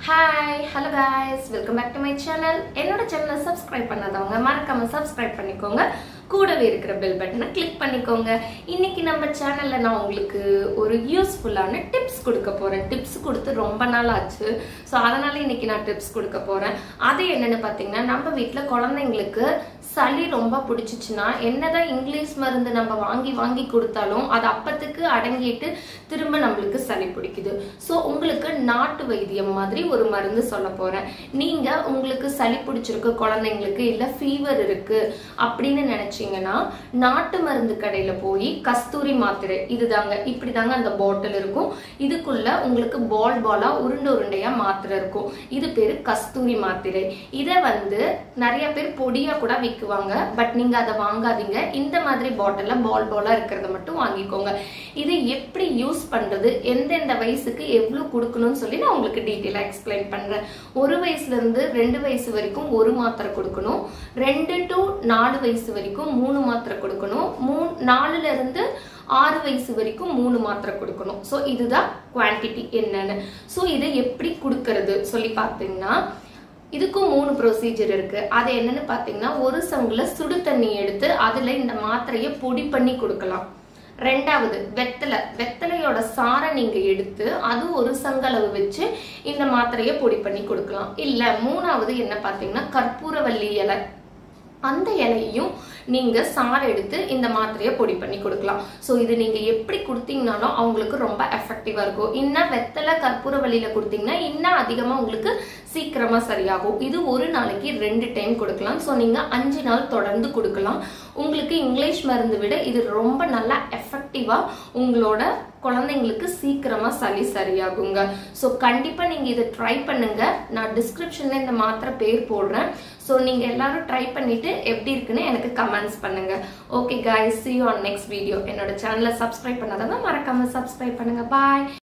hi hello guys welcome back to my channel என்னோட சேனலை subscribe பண்ணாதவங்க மறக்காம சப்ஸ்கிரைப் பண்ணிக்கோங்க கூடவே இருக்கிற பெல் பட்டனை கிளிக் பண்ணிக்கோங்க இன்னைக்கு நம்ம சேனல்ல நான் உங்களுக்கு ஒரு யூஸ்ஃபுல்லான டிப்ஸ் கொடுக்க போறேன் டிப்ஸ் கொடுத்து ரொம்ப நாள் ஆச்சு ஸோ அதனால இன்னைக்கு நான் டிப்ஸ் கொடுக்க போறேன் அது என்னன்னு பார்த்தீங்கன்னா நம்ம வீட்டில் குழந்தைங்களுக்கு சளி ரொம்ப பிடிச்சிச்சுன்னா என்னதான் இங்கிலீஷ் மருந்து நம்ம வாங்கி வாங்கி கொடுத்தாலும் அது அப்பத்துக்கு அடங்கிட்டு திரும்ப நம்மளுக்கு சளி பிடிக்குது ஸோ உங்களுக்கு நாட்டு வைத்தியம் மாதிரி ஒரு மருந்து சொல்ல போறேன் நீங்க உங்களுக்கு சளி பிடிச்சிருக்கு குழந்தைங்களுக்கு இல்ல ஃபீவர் இருக்கு அப்படின்னு நினைச்சீங்கன்னா நாட்டு மருந்து கடையில போய் கஸ்தூரி மாத்திரை இதுதாங்க இப்படிதாங்க அந்த பாட்டில் இருக்கும் இதுக்குள்ள உங்களுக்கு பால் பாலா உருண்டை உருண்டையா மாத்திரை இருக்கும் இது பேரு கஸ்தூரி மாத்திரை இதை வந்து நிறைய பேர் பொடியா கூட விற்குவாங்க பட் நீங்க அதை வாங்காதீங்க இந்த மாதிரி பாட்டில்ல பால் பாலா இருக்கிறத மட்டும் வாங்கிக்கோங்க இது எப்படி யூஸ் பண்றது எந்தெந்த வயசுக்கு எவ்வளவு கொடுக்கணும்னு சொல்லி நான் உங்களுக்கு டீட்டெயிலா எக்ஸ்பிளைன் பண்றேன் ஒரு வயசுல இருந்து ரெண்டு வயசு வரைக்கும் ஒரு மாத்திரை கொடுக்கணும் ரெண்டு டு நாலு வயசு வரைக்கும் மூணு மாத்திரை கொடுக்கணும் மூ நாலுல இருந்து ஆறு வயசு வரைக்கும் மூணு மாத்திரை கொடுக்கணும் ஸோ இதுதான் குவான்டிட்டி என்னன்னு ஸோ இதை எப்படி கொடுக்கறது சொல்லி பார்த்தீங்கன்னா இதுக்கும் மூணு ப்ரொசீஜர் இருக்கு அது என்னன்னு பார்த்தீங்கன்னா ஒரு சங்குல சுடு தண்ணி எடுத்து அதுல இந்த மாத்திரையை பொடி பண்ணி கொடுக்கலாம் ரெண்டாவது வெத்தலை வெத்தலையோட சாரை நீங்க எடுத்து அது ஒரு சங்களவு வச்சு இந்த மாத்திரையை பொடி பண்ணி கொடுக்கலாம் இல்ல மூணாவது என்ன பார்த்தீங்கன்னா கற்பூரவல்லி இலை அந்த இலையையும் நீங்க சாறு எடுத்து இந்த மாத்திரையை பொடி பண்ணி கொடுக்கலாம் ஸோ இது நீங்க எப்படி கொடுத்தீங்கனாலும் அவங்களுக்கு ரொம்ப எஃபெக்டிவா இருக்கும் இன்னும் வெத்தலை கற்பூர வழியில கொடுத்தீங்கன்னா இன்னும் அதிகமா உங்களுக்கு சீக்கிரமா சரியாகும் இது ஒரு நாளைக்கு ரெண்டு டைம் கொடுக்கலாம் ஸோ நீங்க அஞ்சு நாள் தொடர்ந்து கொடுக்கலாம் உங்களுக்கு இங்கிலீஷ் மருந்து விட இது ரொம்ப நல்லா எஃபெக்டிவா உங்களோட குழந்தைங்களுக்கு சீக்கிரமா சளி சரியாகுங்க ஸோ கண்டிப்பா நீங்க இதை ட்ரை பண்ணுங்க நான் டிஸ்கிரிப்ஷன்ல இந்த மாத்திரை பேர் போடுறேன் ஸோ நீங்க எல்லாரும் ட்ரை பண்ணிட்டு எப்படி இருக்குன்னு எனக்கு கமெண்ட்ஸ் பண்ணுங்க okay guys see you on next video என்னோட சேனலை சப்ஸ்கிரைப் பண்ணாதவங்க மறக்காம சப்ஸ்கிரைப் பண்ணுங்க பாய்